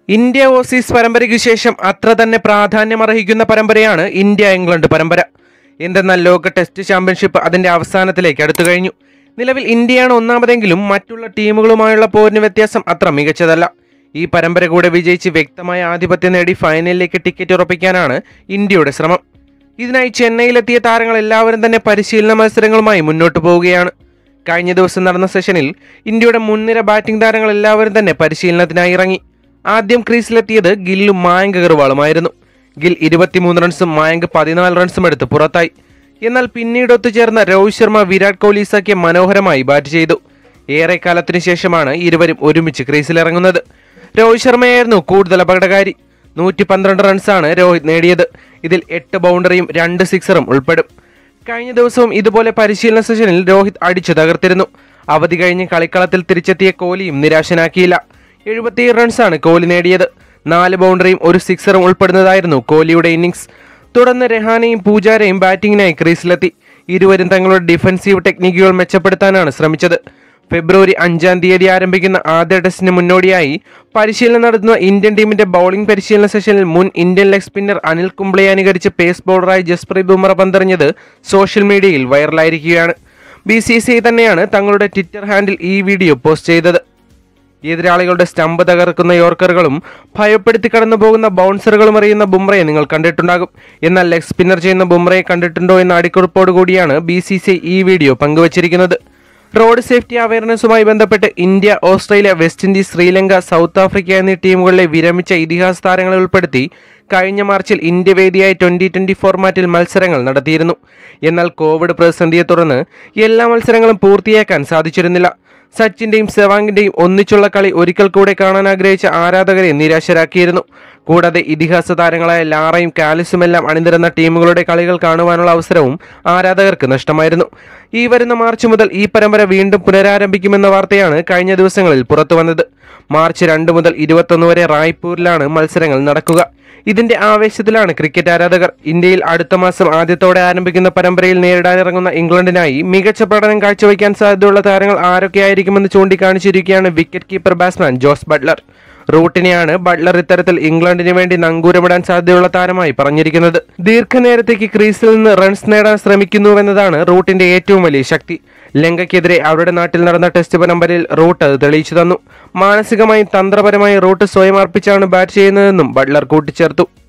India Aussies പരമ്പരയ്ക്ക് ശേഷം അത്ര തന്നെ പ്രാധാന്യമർഹിക്കുന്ന പരമ്പരയാണ് ഇന്ത്യ ഇംഗ്ലണ്ട് പരമ്പര എന്തെന്നാൽ ലോക ടെസ്റ്റ് ചാമ്പ്യൻഷിപ്പ് അതിന്റെ അവസാനത്തിലേക്ക് അടുത്തു കഴിഞ്ഞു നിലവിൽ ഇന്ത്യയാണ് ഒന്നാമതെങ്കിലും മറ്റുള്ള ടീമുകളുമായുള്ള പോരിന് വ്യത്യാസം അത്ര മികച്ചതല്ല ഈ പരമ്പര കൂടെ വിജയിച്ച് വ്യക്തമായ ആധിപത്യം നേടി ഫൈനലിലേക്ക് ടിക്കറ്റ് ഉറപ്പിക്കാനാണ് ഇന്ത്യയുടെ ശ്രമം ഇതിനായി ചെന്നൈയിലെത്തിയ താരങ്ങൾ എല്ലാവരും തന്നെ പരിശീലന മത്സരങ്ങളുമായി മുന്നോട്ട് പോവുകയാണ് കഴിഞ്ഞ ദിവസം നടന്ന സെഷനിൽ ഇന്ത്യയുടെ മുൻനിര ബാറ്റിംഗ് താരങ്ങൾ എല്ലാവരും തന്നെ പരിശീലനത്തിനായി ഇറങ്ങി ആദ്യം ക്രീസിലെത്തിയത് ഗില്ലും മായങ്ക് അഗർവാളുമായിരുന്നു ഗിൽ ഇരുപത്തിമൂന്ന് റൺസും മായങ്ക് പതിനാല് റൺസും എടുത്ത് പുറത്തായി എന്നാൽ പിന്നീട് ഒത്തുചേർന്ന രോഹിത് ശർമ്മ വിരാട് കോഹ്ലി സഖ്യം മനോഹരമായി ബാറ്റ് ചെയ്തു ഏറെ കാലത്തിനു ശേഷമാണ് ഇരുവരും ഒരുമിച്ച് ക്രീസിലിറങ്ങുന്നത് രോഹിത് ശർമ്മയായിരുന്നു കൂടുതൽ അപകടകാരി നൂറ്റി പന്ത്രണ്ട് റൺസാണ് രോഹിത് നേടിയത് ഇതിൽ എട്ട് ബൗണ്ടറിയും രണ്ട് സിക്സറും ഉൾപ്പെടും കഴിഞ്ഞ ദിവസവും ഇതുപോലെ പരിശീലന സെഷനിൽ രോഹിത് അടിച്ചു തകർത്തിരുന്നു അവധി കഴിഞ്ഞ് കളിക്കളത്തിൽ തിരിച്ചെത്തിയ കോഹ്ലിയും നിരാശനാക്കിയില്ല എഴുപത്തിയേഴ് റൺസാണ് കോഹ്ലി നേടിയത് നാല് ബൗണ്ടറിയും ഒരു സിക്സറും ഉൾപ്പെടുന്നതായിരുന്നു കോഹ്ലിയുടെ ഇന്നിംഗ്സ് തുടർന്ന് രഹാനെയും പൂജാരയും ബാറ്റിംഗിനായി ക്രീസിലെത്തി ഇരുവരും തങ്ങളുടെ ഡിഫൻസീവ് ടെക്നിക്കുകൾ മെച്ചപ്പെടുത്താനാണ് ശ്രമിച്ചത് ഫെബ്രുവരി അഞ്ചാം തീയതി ആരംഭിക്കുന്ന ആദ്യ ടെസ്റ്റിന് മുന്നോടിയായി പരിശീലനം നടത്തുന്ന ഇന്ത്യൻ ടീമിന്റെ ബൗളിംഗ് പരിശീലന സെഷനിൽ മുൻ ഇന്ത്യൻ ലെഗ് സ്പിന്നർ അനിൽ കുംബ്ലയെ അനുകരിച്ച് പേസ് ബോളറായി ജസ്പ്രീത് ബുംറ പന്തെറിഞ്ഞത് സോഷ്യൽ മീഡിയയിൽ വൈറലായിരിക്കുകയാണ് ബി സി സി ഐ തന്നെയാണ് തങ്ങളുടെ ട്വിറ്റർ ഹാൻഡിൽ ഈ വീഡിയോ പോസ്റ്റ് ചെയ്തത് എതിരാളികളുടെ സ്റ്റമ്പ് തകർക്കുന്ന യോർക്കറുകളും ഭയപ്പെടുത്തി കടന്നു പോകുന്ന ബൗൺസറുകളും എറിയുന്ന ബുംറയെ നിങ്ങൾ കണ്ടിട്ടുണ്ടാകും എന്നാൽ ലെഗ് സ്പിന്നർ ചെയ്യുന്ന ബുംറയെ കണ്ടിട്ടുണ്ടോ എന്ന അടിക്കുറിപ്പോട് കൂടിയാണ് ബി സി സി ഈ വീഡിയോ പങ്കുവച്ചിരിക്കുന്നത് റോഡ് സേഫ്റ്റി അവയർനെസ്സുമായി ബന്ധപ്പെട്ട് India Australia west Indies Sri Lanka south Africa എന്നീ ടീമുകളിലെ വിരമിച്ച ഇതിഹാസ താരങ്ങളെ ഉൾപ്പെടുത്തി കഴിഞ്ഞ മാർച്ചിൽ ഇന്ത്യ വേദിയായി ട്വന്റി ട്വന്റി ഫോർമാറ്റിൽ മത്സരങ്ങൾ നടത്തിയിരുന്നു എന്നാൽ കോവിഡ് പ്രതിസന്ധിയെ തുടർന്ന് എല്ലാ മത്സരങ്ങളും പൂർത്തിയാക്കാൻ സാധിച്ചിരുന്നില്ല സച്ചിന്റെയും സെവാങ്ങിന്റെയും ഒന്നിച്ചുള്ള കളി ഒരിക്കൽ കൂടെ കാണാൻ ആഗ്രഹിച്ച ആരാധകരെ നിരാശരാക്കിയിരുന്നു കൂടാതെ ഇതിഹാസ താരങ്ങളായ ലാറയും കാലിസുമെല്ലാം അണിനിരന്ന ടീമുകളുടെ കളികൾ കാണുവാനുള്ള അവസരവും ആരാധകർക്ക് നഷ്ടമായിരുന്നു ഈ വരുന്ന മാർച്ച് മുതൽ ഈ പരമ്പര വീണ്ടും പുനരാരംഭിക്കുമെന്ന വാർത്തയാണ് കഴിഞ്ഞ ദിവസങ്ങളിൽ പുറത്തു വന്നത് മാർച്ച് രണ്ട് മുതൽ ഇരുപത്തൊന്ന് വരെ റായ്പൂരിലാണ് മത്സരങ്ങൾ നടക്കുക ഇതിന്റെ ആവേശത്തിലാണ് ക്രിക്കറ്റ് ആരാധകർ ഇന്ത്യയിൽ അടുത്ത മാസം ആദ്യത്തോടെ ആരംഭിക്കുന്ന പരമ്പരയിൽ നേരിടാനിറങ്ങുന്ന ഇംഗ്ലണ്ടിനായി മികച്ച പ്രകടനം കാഴ്ചവെക്കാൻ സാധ്യതയുള്ള താരങ്ങൾ ആരൊക്കെയായിരിക്കുമെന്ന് ചൂണ്ടിക്കാണിച്ചിരിക്കുകയാണ് wicket keeper batsman Jos Buttler റൂട്ടിനെയാണ് ബട്ട്ലർ ഇത്തരത്തിൽ ഇംഗ്ലണ്ടിന് വേണ്ടി നങ്കൂരമിടാൻ സാധ്യതയുള്ള താരമായി പറഞ്ഞിരിക്കുന്നത് ദീർഘനേരത്തേക്ക് ക്രീസിൽ നിന്ന് റൺസ് നേടാൻ ശ്രമിക്കുന്നുവെന്നതാണ് റൂട്ടിന്റെ ഏറ്റവും വലിയ ശക്തി ലങ്കയ്ക്കെതിരെ അവരുടെ നാട്ടിൽ നടന്ന ടെസ്റ്റ് പരമ്പരയിൽ റൂട്ട് അത് തെളിയിച്ചു തന്നു മാനസികമായും തന്ത്രപരമായും റൂട്ട് സ്വയം അർപ്പിച്ചാണ് ബാറ്റ് ചെയ്യുന്നതെന്നും ബട്ട്ലർ കൂട്ടിച്ചേർത്തു